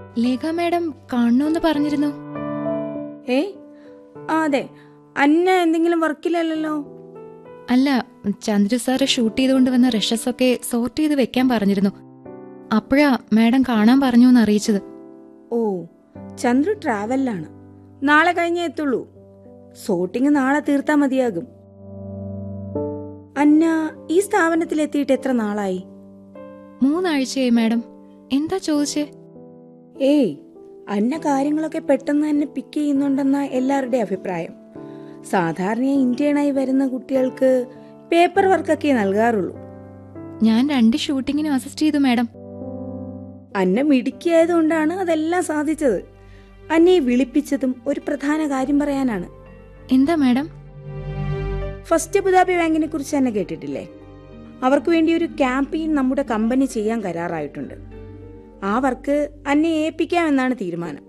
Lekha madam കാണണമെന്ന് പറഞ്ഞിരുന്നു ഏ ആ അതെ അന്ന എന്തെങ്കിലും വർക്കിലല്ലല്ലോ അല്ല ചന്ദ്രു സാറ് ഷൂട്ട് ചെയ്തുകൊണ്ട് വന്ന റഷസ് ഒക്കെ സോർട്ട് ചെയ്ത് വെക്കാൻ പറഞ്ഞിരുന്നു അപ്പോഴാ മാഡം കാണാൻ പറഞ്ഞു എന്ന് അറിയിച്ചത് ഓ ചന്ദ്രു ട്രാവലിലാണ് നാളെ കഴിഞ്ഞേ എത്തുള്ളൂ സോട്ടിങ് നാളെ തീർത്താ മതിയാകും അന്ന ഈ സ്ഥാപനത്തിൽ എത്തിയിട്ട് എത്ര നാളായി മൂന്നാഴ്ചയായി മാഡം എന്താ ചോദിച്ചേ ഏയ് അന്ന കാര്യങ്ങളൊക്കെ പെട്ടെന്ന് തന്നെ പിക്ക് ചെയ്യുന്നുണ്ടെന്ന എല്ലാവരുടെയും അഭിപ്രായം സാധാരണയായി ഇന്ത്യനായി വരുന്ന കുട്ടികൾക്ക് പേപ്പർ വർക്കൊക്കെ നൽകാറുള്ളൂ ഞാൻ രണ്ട് ഷൂട്ടിങ്ങിനും അസിസ്റ്റ് ചെയ്തു മാഡം അന്ന മിടുക്കിയായതുകൊണ്ടാണ് അതെല്ലാം സാധിച്ചത് അന്നയെ വിളിപ്പിച്ചതും ഒരു പ്രധാന കാര്യം പറയാനാണ് എന്താ മാഡം ഫസ്റ്റ് അബുദാബി ബാങ്കിനെ കുറിച്ച് തന്നെ കേട്ടിട്ടില്ലേ അവർക്ക് വേണ്ടി ഒരു ക്യാമ്പയിൻ നമ്മുടെ കമ്പനി ചെയ്യാൻ കരാറായിട്ടുണ്ട് ആ വർക്ക് അന്നെ ഏൽപ്പിക്കാമെന്നാണ് തീരുമാനം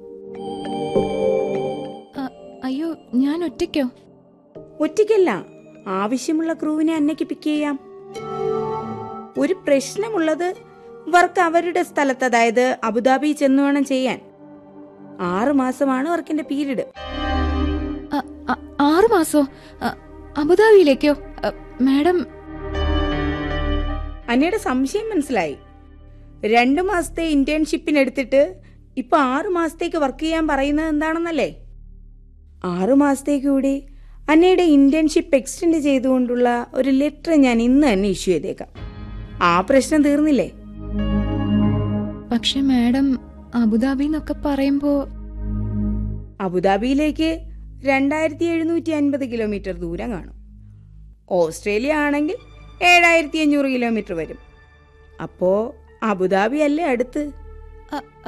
അ- അയ്യോ ഞാൻ ഒറ്റയ്ക്കോ ഒറ്റയ്ക്കല്ല ആവശ്യമുള്ള ക്രൂവിനെ അന്നയ്ക്ക് പിക്ക് ചെയ്യാം ഒരു പ്രശ്നമുള്ളത് വർക്ക് അവരുടെ സ്ഥലത്ത് അതായത് അബുദാബി ചെന്ന് വേണം ചെയ്യാൻ ആറ് മാസമാണ് വർക്കിന്റെ പീരീഡ് അ- അ- ആറ് മാസോ അ- അബുദാബിയിലേക്കോ അ, മാഡം അന്നയുടെ സംശയം മനസ്സിലായി രണ്ടു മാസത്തെ ഇന്റേൺഷിപ്പിനെടുത്തിട്ട് ഇപ്പൊ ആറു മാസത്തേക്ക് വർക്ക് ചെയ്യാൻ പറയുന്നത് എന്താണെന്നല്ലേ ആറു മാസത്തേക്ക് കൂടി അന്നയുടെ ഇന്റേൺഷിപ്പ് എക്സ്റ്റെൻഡ് ചെയ്തുകൊണ്ടുള്ള ഒരു ലെറ്റർ ഞാൻ ഇന്ന് തന്നെ ഇഷ്യൂ ചെയ്തേക്കാം ആ പ്രശ്നം തീർന്നില്ലേ പക്ഷെ മാഡം അബുദാബി എന്നൊക്കെ പറയുമ്പോ അബുദാബിയിലേക്ക് രണ്ടായിരത്തി എഴുന്നൂറ്റി അൻപത് കിലോമീറ്റർ ദൂരം കാണും ഓസ്ട്രേലിയ ആണെങ്കിൽ ഏഴായിരത്തി അഞ്ഞൂറ് കിലോമീറ്റർ വരും അപ്പോ അബുദാബി അല്ലേ അടുത്ത് അ-